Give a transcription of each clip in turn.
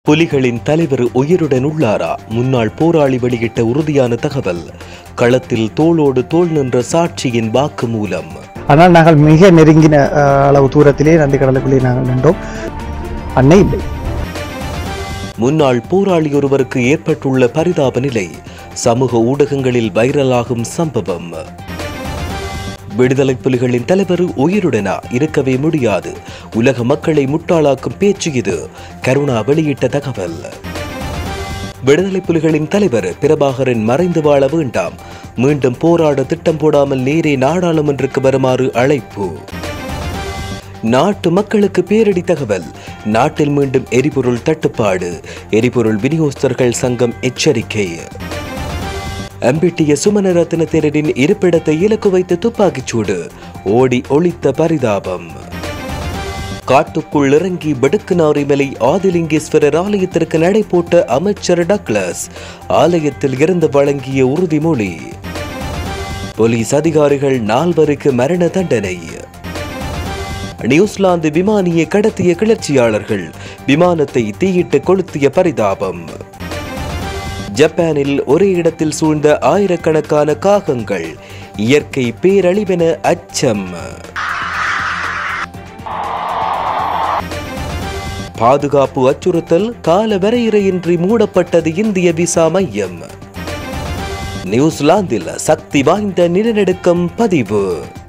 புலிகளின் தலைவர் உயிருடன் உள்ளாரா முன்னாள் போராளி வெளியிட்ட உறுதியான தகவல் களத்தில் தோளோடு தோள் நின்ற சாட்சியின் வாக்குமூலம் ஆனால் நாங்கள் மிக நெருங்கின அஹ், அளவு தூரத்திலே நந்தி கடலுக்குள்ளே நாங்கள் நின்றோம் அன்னை இல்லை முன்னாள் போராளி ஒருவருக்கு ஏற்பட்டுள்ள பரிதாப நிலை சமூக ஊடகங்களில் வைரலாகும் சம்பவம் விடுதலை புலிகளின் தலைவர் உயிருடனா இருக்கவே முடியாது உலக மக்களை முட்டாளாக்கும் பேச்சு இது கருணா வெளியிட்ட தகவல் விடுதலை புலிகளின் தலைவர் பிரபாகரன் மறைந்து வாழ வேண்டாம் மீண்டும் போராட திட்டம் போடாமல் நேரே நாடாளுமன்றக்கு வருமாறு அழைப்பு நாட்டு மக்களுக்கு பேரிடி தகவல் நாட்டில் மீண்டும் எரிபொருள் தட்டுப்பாடு எரிபொருள் விநியோகஸ்தர்கள் சங்கம் எச்சரிக்கை அம்பிட்டிய சுமனரத்ன தேரரின் இருப்பிடத்தை இலக்கு வைத்த துப்பாக்கிச்சூடு ஓடி ஒளித்த பரிதாபம் காட்டுக்குள் இறங்கி படுக்குநாரி மலை ஆதிலிங்கேஸ்வரர் ஆலயத்திற்கு நடை போட்ட அமைச்சர் டக்ளஸ் ஆலயத்தில் இருந்து வழங்கிய உறுதிமொழி போலீஸ் அதிகாரிகள் நால்வருக்கு மரண தண்டனை நியூசிலாந்து விமானியை கடத்திய கிளர்ச்சியாளர்கள் விமானத்தை தீயிட்டு கொளுத்திய பரிதாபம் ஜப்பானில் ஒரே இடத்தில் சூழ்ந்த ஆயிரக்கணக்கான காகங்கள் இயற்கை பேரழிவென அச்சம் பாதுகாப்பு அச்சுறுத்தல் கால வரையறையின்றி மூடப்பட்டது இந்திய விசா மையம் நியூசிலாந்தில் சக்தி வாய்ந்த நிலநடுக்கம் பதிவு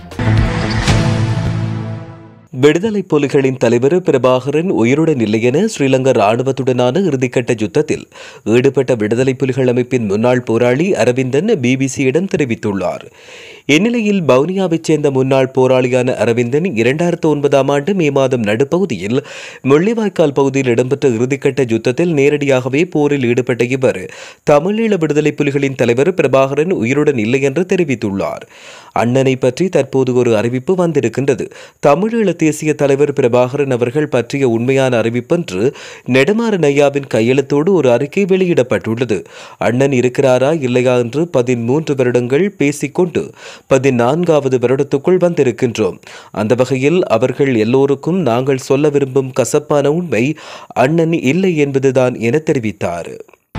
விடுதலை புலிகளின் தலைவர் பிரபாகரன் உயிருடன் இல்லை என ஸ்ரீலங்கா ராணுவத்துடனான இறுதிக்கட்ட யுத்தத்தில் ஈடுபட்ட விடுதலை புலிகள் அமைப்பின் முன்னாள் போராளி அரவிந்தன் பிபிசியிடம் தெரிவித்துள்ளார் இந்நிலையில் பவுனியாவைச் சேர்ந்த முன்னாள் போராளியான அரவிந்தன் இரண்டாயிரத்து ஒன்பதாம் ஆண்டு மே மாதம் நடுப்பகுதியில் முள்ளிவாய்க்கால் பகுதியில் இடம்பெற்ற இறுதிக்கட்ட யுத்தத்தில் நேரடியாகவே போரில் ஈடுபட்ட இவர் தமிழீழ விடுதலை புலிகளின் தலைவர் பிரபாகரன் உயிருடன் இல்லை என்று தெரிவித்துள்ளார் அண்ணனை பற்றி தற்போது ஒரு அறிவிப்பு வந்திருக்கின்றது தமிழீழ தேசிய தலைவர் பிரபாகரன் அவர்கள் பற்றிய உண்மையான அறிவிப்பென்று நெடுமாறன் ஐயாவின் கையெழுத்தோடு ஒரு அறிக்கை வெளியிடப்பட்டுள்ளது அண்ணன் இருக்கிறாரா இல்லையா என்று பதிமூன்று வருடங்கள் பேசிக்கொண்டு பதினான்காவது வருடத்துக்குள் வந்திருக்கின்றோம் அந்த வகையில் அவர்கள் எல்லோருக்கும் நாங்கள் சொல்ல விரும்பும் கசப்பான உண்மை அண்ணன் இல்லை என்பதுதான் என தெரிவித்தார்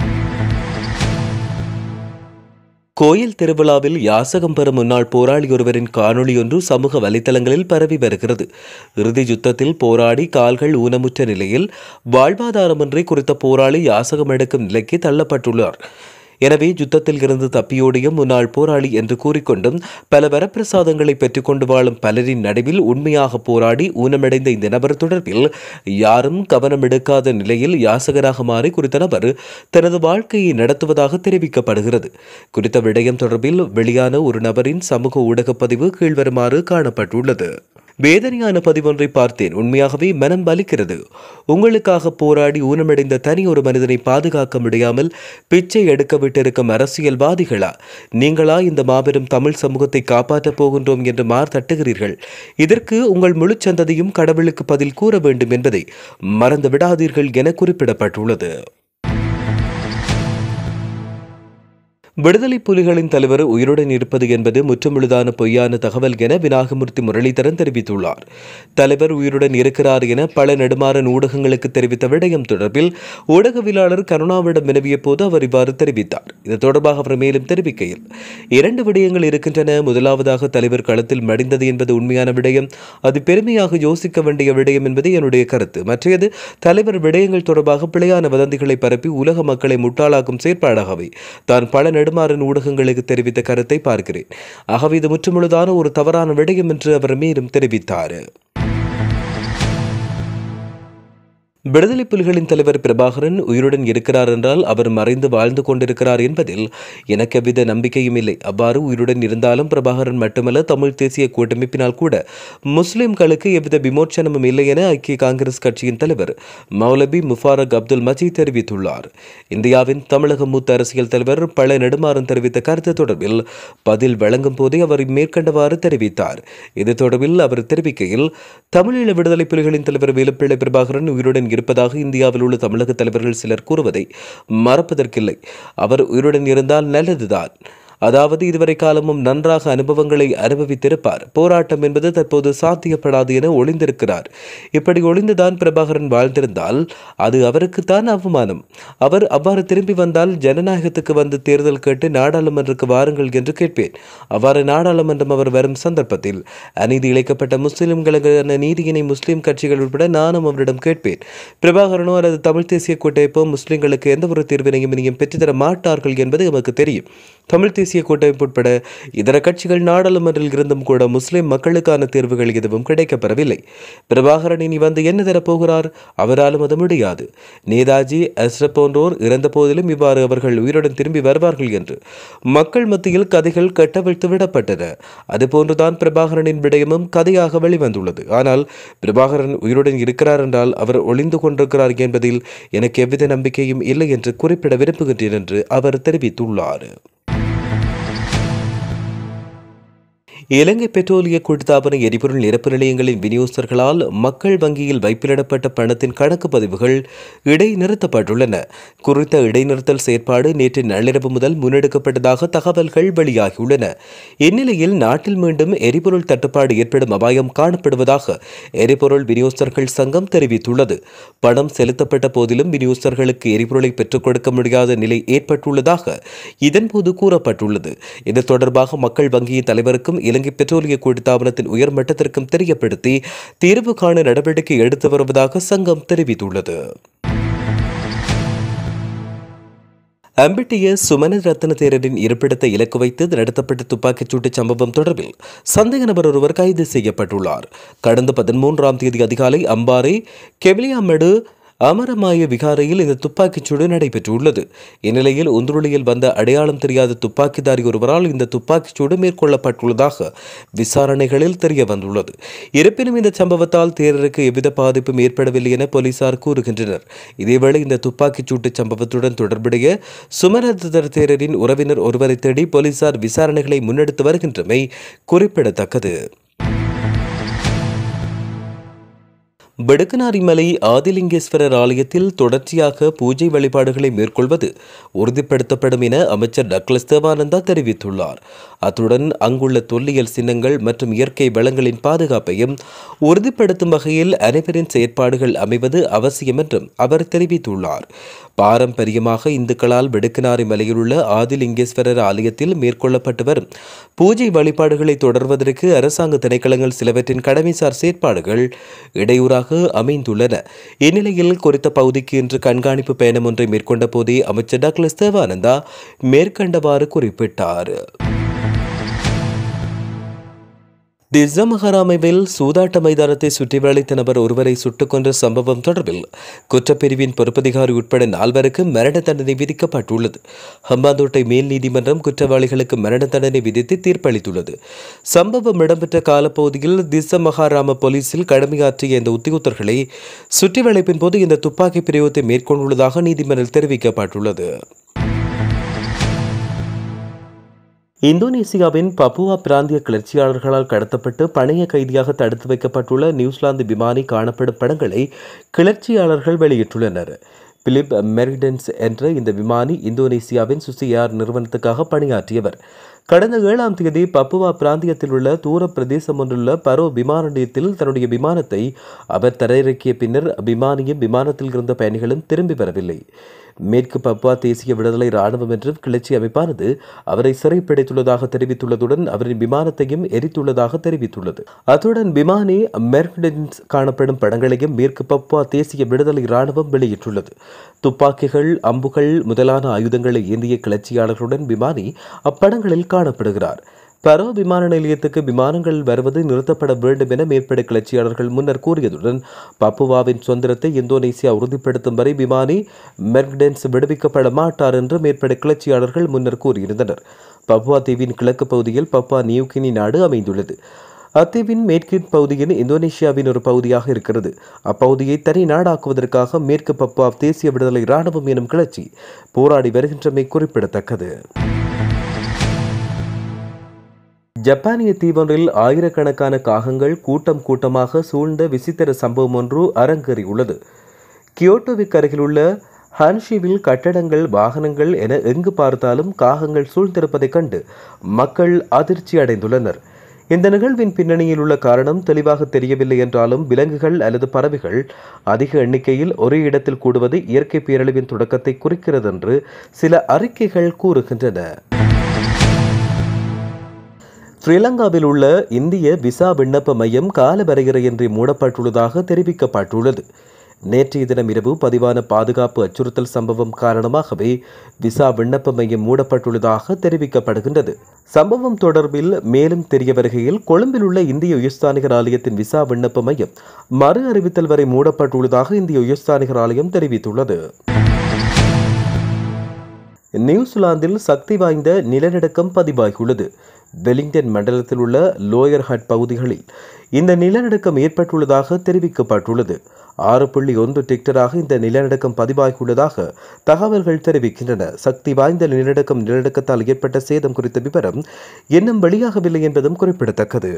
கோயில் திருவிழாவில் யாசகம் பெறும் முன்னாள் போராளி ஒருவரின் காணொளி ஒன்று சமூக வலைத்தளங்களில் பரவி வருகிறது இறுதி யுத்தத்தில் போராடி கால்கள் ஊனமுற்ற நிலையில் வாழ்வாதாரமின்றி குறித்த போராளி யாசகம் எடுக்கும் நிலைக்கு தள்ளப்பட்டுள்ளார் எனவே யுத்தத்தில் இருந்து தப்பியோடிய முன்னாள் போராளி என்று கூறிக்கொண்டும் பல வரப்பிரசாதங்களை பெற்றுக்கொண்டு வாழும் பலரின் நடுவில் உண்மையாக போராடி ஊனமடைந்த இந்த நபர் தொடர்பில் யாரும் கவனம் எடுக்காத நிலையில் யாசகராக மாறி குறித்த நபர் தனது வாழ்க்கையை நடத்துவதாக தெரிவிக்கப்படுகிறது குறித்த விடயம் தொடர்பில் வெளியான ஒரு நபரின் சமூக ஊடக பதிவு கீழ்வருமாறு காணப்பட்டுள்ளது வேதனையான பதிவொன்றை பார்த்தேன் உண்மையாகவே மனம் வலிக்கிறது உங்களுக்காக போராடி ஊனமடைந்த தனி ஒரு மனிதனை பாதுகாக்க முடியாமல் பிச்சை எடுக்க விட்டிருக்கும் அரசியல்வாதிகளா நீங்களா இந்த மாபெரும் தமிழ் சமூகத்தை காப்பாற்றப் போகின்றோம் என்று மார் தட்டுகிறீர்கள் இதற்கு உங்கள் முழு சந்ததியும் கடவுளுக்கு பதில் கூற வேண்டும் என்பதை மறந்து விடாதீர்கள் என குறிப்பிடப்பட்டுள்ளது விடுதலை புலிகளின் தலைவர் உயிருடன் இருப்பது என்பது முற்றுமுழுதான பொய்யான தகவல் என விநாயகமூர்த்தி முரளிதரன் தெரிவித்துள்ளார் தலைவர் உயிருடன் இருக்கிறார் என பல நெடுமாறன் ஊடகங்களுக்கு தெரிவித்த விடயம் தொடர்பில் ஊடகவியலாளர் கருணாவிடம் வினவிய போது அவர் இவ்வாறு தெரிவித்தார் இது தொடர்பாக அவர் மேலும் தெரிவிக்கையில் இரண்டு விடயங்கள் இருக்கின்றன முதலாவதாக தலைவர் களத்தில் மடிந்தது என்பது உண்மையான விடயம் அது பெருமையாக யோசிக்க வேண்டிய விடயம் என்பது என்னுடைய கருத்து மற்றையது தலைவர் விடயங்கள் தொடர்பாக பிழையான வதந்திகளை பரப்பி உலக மக்களை முட்டாளாக்கும் செயற்பாடாகவே தான் பல நெடுமாறன் ஊடகங்களுக்கு தெரிவித்த கருத்தை பார்க்கிறேன் ஆகவே இது முற்றுமுழுதான ஒரு தவறான விடயம் என்று அவர் மேலும் தெரிவித்தார் விடுதலை புலிகளின் தலைவர் பிரபாகரன் உயிருடன் இருக்கிறார் என்றால் அவர் மறைந்து வாழ்ந்து கொண்டிருக்கிறார் என்பதில் எனக்கு எவ்வித நம்பிக்கையும் இல்லை அவ்வாறு உயிருடன் இருந்தாலும் பிரபாகரன் மட்டுமல்ல தமிழ் தேசிய கூட்டமைப்பினால் கூட முஸ்லிம்களுக்கு எவ்வித விமோச்சனமும் இல்லை என ஐக்கிய காங்கிரஸ் கட்சியின் தலைவர் மௌலபி முஃபாரக் அப்துல் மஜீத் தெரிவித்துள்ளார் இந்தியாவின் தமிழக மூத்த அரசியல் தலைவர் பல நெடுமாறன் தெரிவித்த கருத்து தொடர்பில் பதில் வழங்கும் போதே அவர் மேற்கண்டவாறு தெரிவித்தார் இது தொடர்பில் அவர் தெரிவிக்கையில் தமிழீழ விடுதலை புலிகளின் தலைவர் வேலுப்பிள்ளை பிரபாகரன் உயிருடன் இருப்பதாக இந்தியாவில் உள்ள தமிழக தலைவர்கள் சிலர் கூறுவதை மறப்பதற்கில்லை அவர் உயிருடன் இருந்தால் நல்லதுதான் அதாவது இதுவரை காலமும் நன்றாக அனுபவங்களை அனுபவித்திருப்பார் போராட்டம் என்பது தற்போது சாத்தியப்படாது என ஒளிந்திருக்கிறார் இப்படி ஒளிந்துதான் பிரபாகரன் வாழ்ந்திருந்தால் அது அவருக்குத்தான் அவமானம் அவர் அவ்வாறு திரும்பி வந்தால் ஜனநாயகத்துக்கு வந்து தேர்தல் கேட்டு நாடாளுமன்றக்கு வாருங்கள் என்று கேட்பேன் அவ்வாறு நாடாளுமன்றம் அவர் வரும் சந்தர்ப்பத்தில் அநீதி இழைக்கப்பட்ட முஸ்லிம்களுக்கான நீதியினை முஸ்லிம் கட்சிகள் உட்பட நானும் அவரிடம் கேட்பேன் பிரபாகரனோ அல்லது தமிழ் தேசிய கூட்டமைப்போ முஸ்லிம்களுக்கு எந்த ஒரு தீர்வினையும் இனியும் பெற்றுத்தர மாட்டார்கள் என்பது எமக்கு தெரியும் தமிழ் தேசிய கூட்டமைப்பு உட்பட இதர கட்சிகள் நாடாளுமன்றில் இருந்தும் கூட முஸ்லிம் மக்களுக்கான தீர்வுகள் எதுவும் கிடைக்கப்பெறவில்லை பிரபாகரன் இனி வந்து என்ன தரப்போகிறார் அவராலும் அது முடியாது நேதாஜி அஸ்ரப் போன்றோர் இறந்த போதிலும் இவ்வாறு அவர்கள் உயிருடன் திரும்பி வருவார்கள் என்று மக்கள் மத்தியில் கதைகள் கட்டவிழ்த்து விடப்பட்டன அதுபோன்றுதான் பிரபாகரனின் விடயமும் கதையாக வெளிவந்துள்ளது ஆனால் பிரபாகரன் உயிருடன் இருக்கிறார் என்றால் அவர் ஒளிந்து கொண்டிருக்கிறார் என்பதில் எனக்கு எவ்வித நம்பிக்கையும் இல்லை என்று குறிப்பிட விரும்புகின்றேன் என்று அவர் தெரிவித்துள்ளார் இலங்கை பெட்ரோலிய கூட்டுத்தாபன எரிபொருள் நிரப்பு நிலையங்களின் விநியோகஸ்தர்களால் மக்கள் வங்கியில் வைப்பிலிடப்பட்ட பணத்தின் கணக்கு பதிவுகள் இடைநிறுத்தப்பட்டுள்ளன குறித்த இடைநிறுத்தல் செயற்பாடு நேற்று நள்ளிரவு முதல் முன்னெடுக்கப்பட்டதாக தகவல்கள் வெளியாகியுள்ளன இந்நிலையில் நாட்டில் மீண்டும் எரிபொருள் தட்டுப்பாடு ஏற்படும் அபாயம் காணப்படுவதாக எரிபொருள் விநியோகஸ்தர்கள் சங்கம் தெரிவித்துள்ளது பணம் செலுத்தப்பட்ட போதிலும் விநியோகஸ்தர்களுக்கு எரிபொருளை பெற்றுக் கொடுக்க முடியாத நிலை ஏற்பட்டுள்ளதாக இதன்போது கூறப்பட்டுள்ளது இது தொடர்பாக மக்கள் வங்கியின் தலைவருக்கும் இலங்கை பெட்ரோலிய கூட்டுத்தாபனத்தின் உயர்மட்டத்திற்கும் தெரியப்படுத்தி தீர்வு காண நடவடிக்கை எடுத்து வருவதாக சங்கம் தெரிவித்துள்ளது அம்பிட்டிய சுமன ரத்ன தேரரின் இருப்பிடத்தை இலக்கு வைத்து நடத்தப்பட்ட துப்பாக்கிச் சூட்டு சம்பவம் தொடர்பில் சந்தேக நபர் ஒருவர் கைது செய்யப்பட்டுள்ளார் கடந்த பதிமூன்றாம் தேதி அதிகாலை அம்பாறை கெவிலியாமடு அமரமாய விகாரையில் இந்த துப்பாக்கிச் சூடு நடைபெற்றுள்ளது இந்நிலையில் ஒந்துருளியில் வந்த அடையாளம் தெரியாத துப்பாக்கிதாரி ஒருவரால் இந்த துப்பாக்கிச் சூடு மேற்கொள்ளப்பட்டுள்ளதாக விசாரணைகளில் தெரிய வந்துள்ளது இருப்பினும் இந்த சம்பவத்தால் தேரருக்கு எவ்வித பாதிப்பும் ஏற்படவில்லை என போலீசார் கூறுகின்றனர் இதேவேளை இந்த துப்பாக்கிச் சூட்டு சம்பவத்துடன் தொடர்புடைய சுமரதர் தேரரின் உறவினர் ஒருவரை தேடி போலீசார் விசாரணைகளை முன்னெடுத்து வருகின்றமை குறிப்பிடத்தக்கது பெடுக்கனாரிமலை ஆதிலிங்கேஸ்வரர் ஆலயத்தில் தொடர்ச்சியாக பூஜை வழிபாடுகளை மேற்கொள்வது உறுதிப்படுத்தப்படும் என அமைச்சர் டக்ளஸ் தேவானந்தா தெரிவித்துள்ளார் அத்துடன் அங்குள்ள தொல்லியல் சின்னங்கள் மற்றும் இயற்கை வளங்களின் பாதுகாப்பையும் உறுதிப்படுத்தும் வகையில் அனைவரின் செயற்பாடுகள் அமைவது அவசியம் என்றும் அவர் தெரிவித்துள்ளார் பாரம்பரியமாக இந்துக்களால் வெடுக்கனாரி மலையில் உள்ள ஆதிலிங்கேஸ்வரர் ஆலயத்தில் மேற்கொள்ளப்பட்டு வரும் பூஜை வழிபாடுகளை தொடர்வதற்கு அரசாங்க திணைக்களங்கள் சிலவற்றின் கடமைசார் செயற்பாடுகள் இடையூறாக அமைந்துள்ளன இந்நிலையில் குறித்த பகுதிக்கு இன்று கண்காணிப்பு பயணம் ஒன்றை மேற்கொண்ட போதே அமைச்சர் டாக்டர் தேவானந்தா மேற்கண்டவாறு குறிப்பிட்டார் திசமஹராமைவில் சூதாட்ட மைதானத்தை சுற்றி வளைத்த நபர் ஒருவரை சுட்டுக் கொன்ற சம்பவம் தொடர்பில் குற்றப்பிரிவின் பொறுப்பதிகாரி உட்பட நால்வருக்கு மரண தண்டனை விதிக்கப்பட்டுள்ளது ஹம்பாந்தோட்டை மேல் நீதிமன்றம் குற்றவாளிகளுக்கு மரண தண்டனை விதித்து தீர்ப்பளித்துள்ளது சம்பவம் இடம்பெற்ற காலப்பகுதியில் திசமஹாராம போலீசில் கடமையாற்றிய இந்த உத்தியோகத்தர்களை சுற்றி வளைப்பின் போது இந்த துப்பாக்கி பிரயோகத்தை மேற்கொண்டுள்ளதாக நீதிமன்றம் தெரிவிக்கப்பட்டுள்ளது இந்தோனேசியாவின் பப்புவா பிராந்திய கிளர்ச்சியாளர்களால் கடத்தப்பட்டு பணைய கைதியாக தடுத்து வைக்கப்பட்டுள்ள நியூசிலாந்து விமானி காணப்படும் படங்களை கிளர்ச்சியாளர்கள் வெளியிட்டுள்ளனர் பிலிப் மெரிடன்ஸ் என்ற இந்த விமானி இந்தோனேசியாவின் சுசியார் நிறுவனத்துக்காக பணியாற்றியவர் கடந்த ஏழாம் தேதி பப்புவா பிராந்தியத்தில் உள்ள தூர பிரதேசம் ஒன்றுள்ள பரோ விமான நிலையத்தில் தன்னுடைய விமானத்தை அவர் தரையிறக்கிய பின்னர் விமானியும் விமானத்தில் இருந்த பயணிகளும் திரும்பி வரவில்லை மேற்கு பப்புவா தேசிய விடுதலை ராணுவம் என்றும் கிளர்ச்சி அமைப்பானது அவரை சிறைப்பிடித்துள்ளதாக தெரிவித்துள்ளதுடன் அவரின் விமானத்தையும் எரித்துள்ளதாக தெரிவித்துள்ளது அத்துடன் விமானி மெர்கடன்ஸ் காணப்படும் படங்களையும் மேற்கு பப்புவா தேசிய விடுதலை ராணுவம் வெளியிட்டுள்ளது துப்பாக்கிகள் அம்புகள் முதலான ஆயுதங்களை ஏந்திய கிளர்ச்சியாளர்களுடன் விமானி அப்படங்களில் காணப்படுகிறார் பரோ விமான நிலையத்துக்கு விமானங்கள் வருவது நிறுத்தப்பட வேண்டும் என மேற்பட கிளர்ச்சியாளர்கள் முன்னர் கூறியதுடன் பப்புவாவின் சுதந்திரத்தை இந்தோனேசியா உறுதிப்படுத்தும் வரை விமானி மெர்க்டென்ஸ் விடுவிக்கப்பட மாட்டார் என்று மேற்பட கிளர்ச்சியாளர்கள் முன்னர் கூறியிருந்தனர் பப்புவா தீவின் கிழக்கு பகுதியில் பப்புவா நியூகினி நாடு அமைந்துள்ளது அத்தீவின் மேற்கு பகுதியின் இந்தோனேஷியாவின் ஒரு பகுதியாக இருக்கிறது அப்பகுதியை தனி நாடாக்குவதற்காக மேற்கு பப்புவா தேசிய விடுதலை ராணுவம் எனும் கிளர்ச்சி போராடி வருகின்றமை குறிப்பிடத்தக்கது ஜப்பானிய தீவொன்றில் ஆயிரக்கணக்கான காகங்கள் கூட்டம் கூட்டமாக சூழ்ந்த விசித்திர சம்பவம் ஒன்று அரங்கேறியுள்ளது கியோட்டோவிற்கு அருகிலுள்ள ஹான்ஷிவில் கட்டடங்கள் வாகனங்கள் என எங்கு பார்த்தாலும் காகங்கள் சூழ்ந்திருப்பதைக் கண்டு மக்கள் அதிர்ச்சி அடைந்துள்ளனர் இந்த நிகழ்வின் பின்னணியில் உள்ள காரணம் தெளிவாக தெரியவில்லை என்றாலும் விலங்குகள் அல்லது பறவைகள் அதிக எண்ணிக்கையில் ஒரே இடத்தில் கூடுவது இயற்கை பேரழிவின் தொடக்கத்தை குறிக்கிறது என்று சில அறிக்கைகள் கூறுகின்றன ஸ்ரீலங்காவில் உள்ள இந்திய விசா விண்ணப்ப மையம் காலவரையறையின்றி மூடப்பட்டுள்ளதாக தெரிவிக்கப்பட்டுள்ளது நேற்றைய தினம் இரவு பதிவான பாதுகாப்பு அச்சுறுத்தல் சம்பவம் காரணமாகவே விசா விண்ணப்ப மையம் மூடப்பட்டுள்ளதாக தெரிவிக்கப்படுகின்றது சம்பவம் தொடர்பில் மேலும் தெரிய வருகையில் கொழும்பில் உள்ள இந்திய உயர்ஸ்தானிகர் ஆலயத்தின் விசா விண்ணப்ப மையம் மறு அறிவித்தல் வரை மூடப்பட்டுள்ளதாக இந்திய உயர்ஸ்தானிகர் ஆலயம் தெரிவித்துள்ளது நியூசிலாந்தில் சக்தி வாய்ந்த நிலநடுக்கம் பதிவாகியுள்ளது வெலிங்டன் மண்டலத்தில் உள்ள லோயர் ஹட் பகுதிகளில் இந்த நிலநடுக்கம் ஏற்பட்டுள்ளதாக தெரிவிக்கப்பட்டுள்ளது ஆறு புள்ளி ஒன்று டிக்டராக இந்த நிலநடுக்கம் பதிவாகியுள்ளதாக தகவல்கள் தெரிவிக்கின்றன சக்தி வாய்ந்த நிலநடுக்கம் நிலநடுக்கத்தால் ஏற்பட்ட சேதம் குறித்த விவரம் இன்னும் வெளியாகவில்லை என்பதும் குறிப்பிடத்தக்கது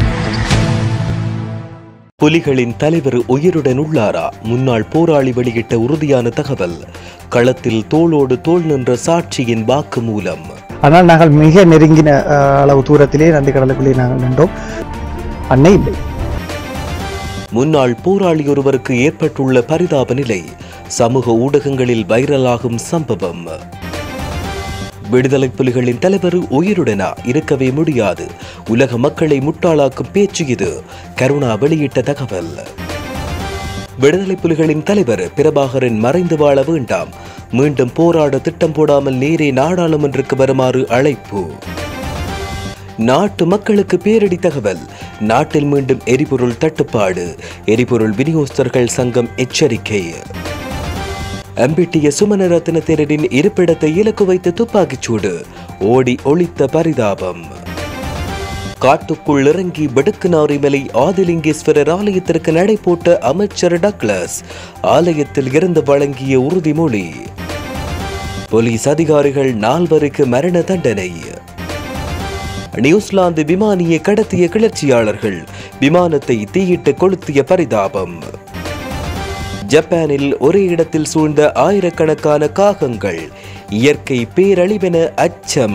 புலிகளின் தலைவர் உயிருடன் உள்ளாரா முன்னாள் போராளி வெளியிட்ட உறுதியான தகவல் களத்தில் தோளோடு தோள் நின்ற சாட்சியின் வாக்குமூலம் ஆனால் நாங்கள் மிக நெருங்கின அஹ், அளவு தூரத்திலே நந்தி கடலுக்குள்ளே நாங்கள் நின்றோம் அன்னை இல்லை முன்னாள் போராளி ஒருவருக்கு ஏற்பட்டுள்ள பரிதாப நிலை சமூக ஊடகங்களில் வைரலாகும் சம்பவம் விடுதலை புலிகளின் தலைவர் உயிருடனா இருக்கவே முடியாது உலக மக்களை முட்டாளாக்கும் பேச்சு இது கருணா வெளியிட்ட தகவல் விடுதலை புலிகளின் தலைவர் பிரபாகரன் மறைந்து வாழ வேண்டாம் மீண்டும் போராட திட்டம் போடாமல் நேரே நாடாளுமன்றக்கு வருமாறு அழைப்பு நாட்டு மக்களுக்கு பேரிடி தகவல் நாட்டில் மீண்டும் எரிபொருள் தட்டுப்பாடு எரிபொருள் விநியோகஸ்தர்கள் சங்கம் எச்சரிக்கை அம்பிட்டிய சுமனரத்ன தேரரின் இருப்பிடத்தை இலக்கு வைத்த துப்பாக்கிச்சூடு ஓடி ஒளித்த பரிதாபம் காட்டுக்குள் இறங்கி பெடுக்குநாரி மலை ஆதிலிங்கேஸ்வரர் ஆலயத்திற்கு நடை போட்ட அமைச்சர் டக்ளஸ் ஆலயத்தில் இருந்து வழங்கிய உறுதிமொழி போலீஸ் அதிகாரிகள் நால்வருக்கு மரண தண்டனை நியூசிலாந்து விமானியை கடத்திய கிளர்ச்சியாளர்கள் விமானத்தை தீயிட்டு கொளுத்திய பரிதாபம் ஜப்பானில் ஒரே இடத்தில் சூழ்ந்த ஆயிரக்கணக்கான காகங்கள் இயற்கை பேரழிவென அச்சம்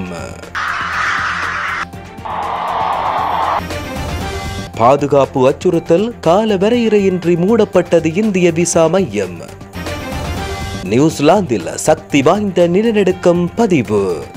பாதுகாப்பு அச்சுறுத்தல் கால வரையறையின்றி மூடப்பட்டது இந்திய விசா மையம் நியூசிலாந்தில் சக்தி வாய்ந்த நிலநடுக்கம் பதிவு